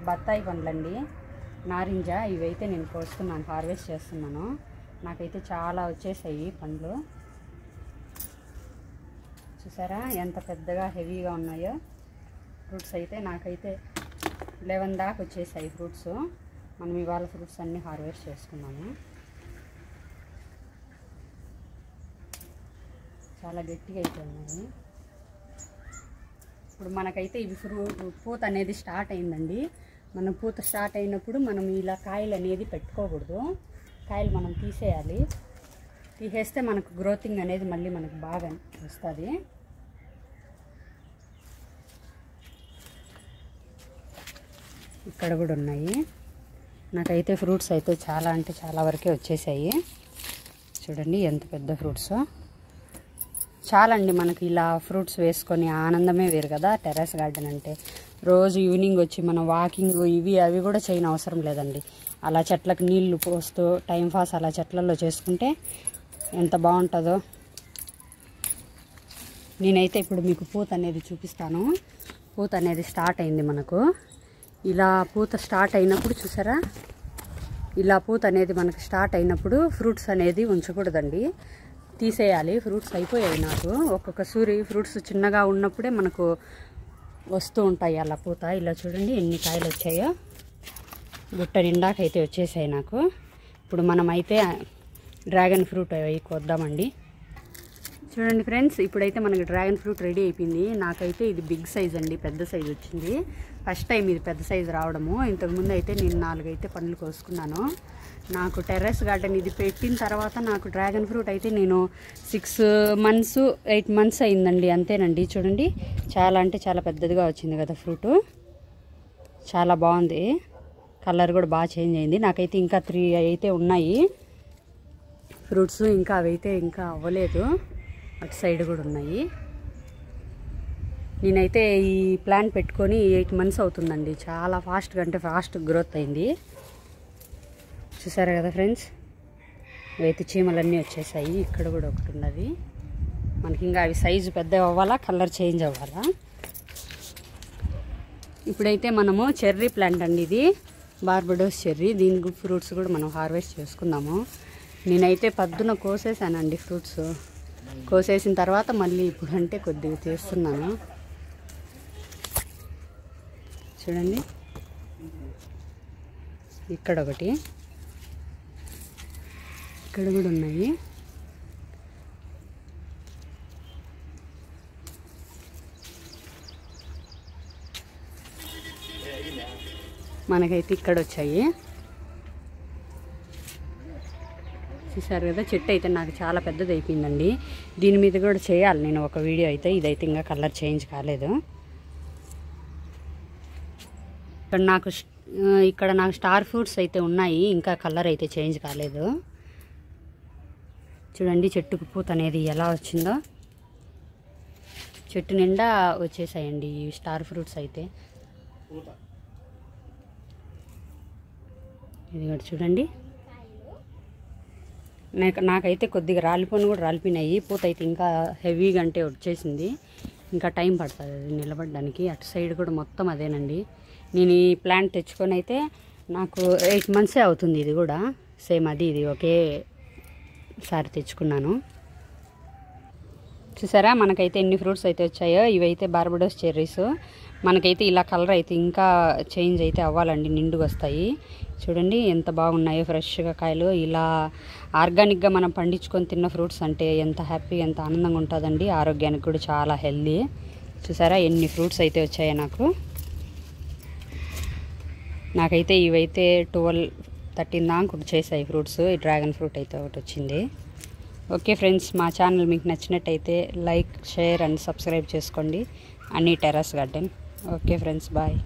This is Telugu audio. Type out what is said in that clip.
బత్తాయి పండ్లండి నారింజ ఇవైతే నేను కోస్తున్నాను హార్వెస్ట్ చేస్తున్నాను నాకైతే చాలా వచ్చేసాయి పండ్లు చూసారా ఎంత పెద్దగా హెవీగా ఉన్నాయో ఫ్రూట్స్ అయితే నాకైతే లెవెన్ దాకా వచ్చేసాయి ఫ్రూట్స్ మనం ఇవాళ ఫ్రూట్స్ అన్నీ హార్వెస్ట్ చేసుకున్నాము చాలా గట్టిగా అయితే ఉన్నాయి ఇప్పుడు మనకైతే ఇవి ఫ్రూ పూత అనేది స్టార్ట్ అయిందండి మనం పూత స్టార్ట్ అయినప్పుడు మనం ఇలా కాయలు అనేది పెట్టుకోకూడదు కాయలు మనం తీసేయాలి తీసేస్తే మనకు గ్రోతింగ్ అనేది మళ్ళీ మనకు బాగా వస్తుంది ఇక్కడ కూడా ఉన్నాయి నాకైతే ఫ్రూట్స్ అయితే చాలా అంటే చాలా వరకే వచ్చేసాయి చూడండి ఎంత పెద్ద ఫ్రూట్స్ చాలండి మనకి ఇలా ఫ్రూట్స్ వేసుకొని ఆనందమే వేరు కదా టెర్రస్ గార్డెన్ అంటే రోజు ఈవినింగ్ వచ్చి మనం వాకింగ్ ఇవి అవి కూడా చేయని అవసరం లేదండి అలా చెట్లకు నీళ్లు పోస్తూ టైం పాస్ అలా చెట్లలో చేసుకుంటే ఎంత బాగుంటుందో నేనైతే ఇప్పుడు మీకు పూత అనేది చూపిస్తాను పూత అనేది స్టార్ట్ అయింది మనకు ఇలా పూత స్టార్ట్ అయినప్పుడు చూసారా ఇలా పూత అనేది మనకు స్టార్ట్ అయినప్పుడు ఫ్రూట్స్ అనేది ఉంచకూడదండి తీసేయాలి ఫ్రూట్స్ అయిపోయాయి నాకు ఒక్కొక్క సూరి ఫ్రూట్స్ చిన్నగా ఉన్నప్పుడే మనకు వస్తూ ఉంటాయి అలా పూత ఇలా చూడండి ఎన్ని కాయలు వచ్చాయో గుట్ట నిండాకైతే వచ్చేసాయి నాకు ఇప్పుడు మనం అయితే డ్రాగన్ ఫ్రూట్ అవి కొద్దామండి చూడండి ఫ్రెండ్స్ ఇప్పుడైతే మనకి డ్రాగన్ ఫ్రూట్ రెడీ అయిపోయింది నాకైతే ఇది బిగ్ సైజ్ అండి పెద్ద సైజ్ వచ్చింది ఫస్ట్ టైం ఇది పెద్ద సైజ్ రావడము ఇంతకుముందు అయితే నేను నాలుగైతే పండ్లు కోసుకున్నాను నాకు టెర్రస్ గార్డెన్ ఇది పెట్టిన తర్వాత నాకు డ్రాగన్ ఫ్రూట్ అయితే నేను సిక్స్ మంత్స్ ఎయిట్ మంత్స్ అయిందండి అంతేనండి చూడండి చాలా అంటే చాలా పెద్దదిగా వచ్చింది కదా ఫ్రూట్ చాలా బాగుంది కలర్ కూడా బాగా చేంజ్ అయింది నాకైతే ఇంకా త్రీ అయితే ఉన్నాయి ఫ్రూట్స్ ఇంకా అవైతే ఇంకా అవ్వలేదు అటు సైడ్ కూడా ఉన్నాయి నేనైతే ఈ ప్లాంట్ పెట్టుకొని ఎయిట్ మంత్స్ అవుతుందండి చాలా ఫాస్ట్గా అంటే ఫాస్ట్ గ్రోత్ అయింది చూసారా కదా ఫ్రెండ్స్ ఇవైతే చీమలన్నీ వచ్చేసాయి ఇక్కడ కూడా ఒకటి ఉన్నది మనకి ఇంకా అవి సైజు పెద్ద అవ్వాలా కలర్ చేంజ్ అవ్వాలా ఇప్పుడైతే మనము చెర్రీ ప్లాంట్ అండి ఇది బార్బడోస్ చెర్రీ దీని ఫ్రూట్స్ కూడా మనం హార్వెస్ట్ చేసుకుందాము నేనైతే పద్దున కోసేసానండి ఫ్రూట్స్ కోసేసిన తర్వాత మళ్ళీ ఇప్పుడు అంటే కొద్దిగా తీస్తున్నాను చూడండి ఇక్కడ ఒకటి ఇక్కడ కూడా ఉన్నాయి మనకైతే ఇక్కడ వచ్చాయి చూసారు కదా చెట్టు అయితే నాకు చాలా పెద్దది అయిపోయిందండి దీని మీద కూడా చేయాలి నేను ఒక వీడియో అయితే ఇదైతే ఇంకా కలర్ చేంజ్ కాలేదు ఇక్కడ నాకు స్- ఆ, ఇక్కడ నాకు స్టార్ ఫ్రూట్స్ అయితే ఉన్నాయి ఇంకా కలర్ అయితే చేంజ్ కాలేదు చూడండి చెట్టుకు పూత అనేది ఎలా వచ్చిందో చెట్టు నిండా వచ్చేసాయండి ఈ స్టార్ ఫ్రూట్స్ అయితే ఇది కూడా చూడండి నాకు నాకైతే కొద్దిగా రాలిపోయిన కూడా రాలిపోయినాయి పూత అయితే ఇంకా హెవీగా అంటే వచ్చేసింది ఇంకా టైం పడుతుంది అది నిలబడడానికి అటు సైడ్ కూడా మొత్తం అదేనండి నేను ఈ ప్లాంట్ తెచ్చుకొని అయితే నాకు ఎయిట్ మంత్సే అవుతుంది ఇది కూడా సేమ్ అది ఇది ఒకే సారి తెచ్చుకున్నాను చూసారా మనకైతే ఎన్ని ఫ్రూట్స్ అయితే వచ్చాయో ఇవైతే బార్బడోస్ చెర్రీస్ మనకైతే ఇలా కలర్ అయితే ఇంకా చేంజ్ అయితే అవ్వాలండి నిండుగా వస్తాయి చూడండి ఎంత బాగున్నాయో ఫ్రెష్గా కాయలు ఇలా ఆర్గానిక్గా మనం పండించుకొని తిన్న ఫ్రూట్స్ అంటే ఎంత హ్యాపీ ఎంత ఆనందంగా ఉంటుందండి ఆరోగ్యానికి కూడా చాలా హెల్దీ చూసారా ఎన్ని ఫ్రూట్స్ అయితే వచ్చాయో నాకు నాకైతే ఇవైతే ట్వెల్వ్ థర్టీన్ దాకా వచ్చేసాయి ఫ్రూట్స్ ఈ డ్రాగన్ ఫ్రూట్ అయితే ఒకటి వచ్చింది ఓకే ఫ్రెండ్స్ మా ఛానల్ మీకు నచ్చినట్టయితే లైక్ షేర్ అండ్ సబ్స్క్రైబ్ చేసుకోండి అన్నీ terrace garden okay friends bye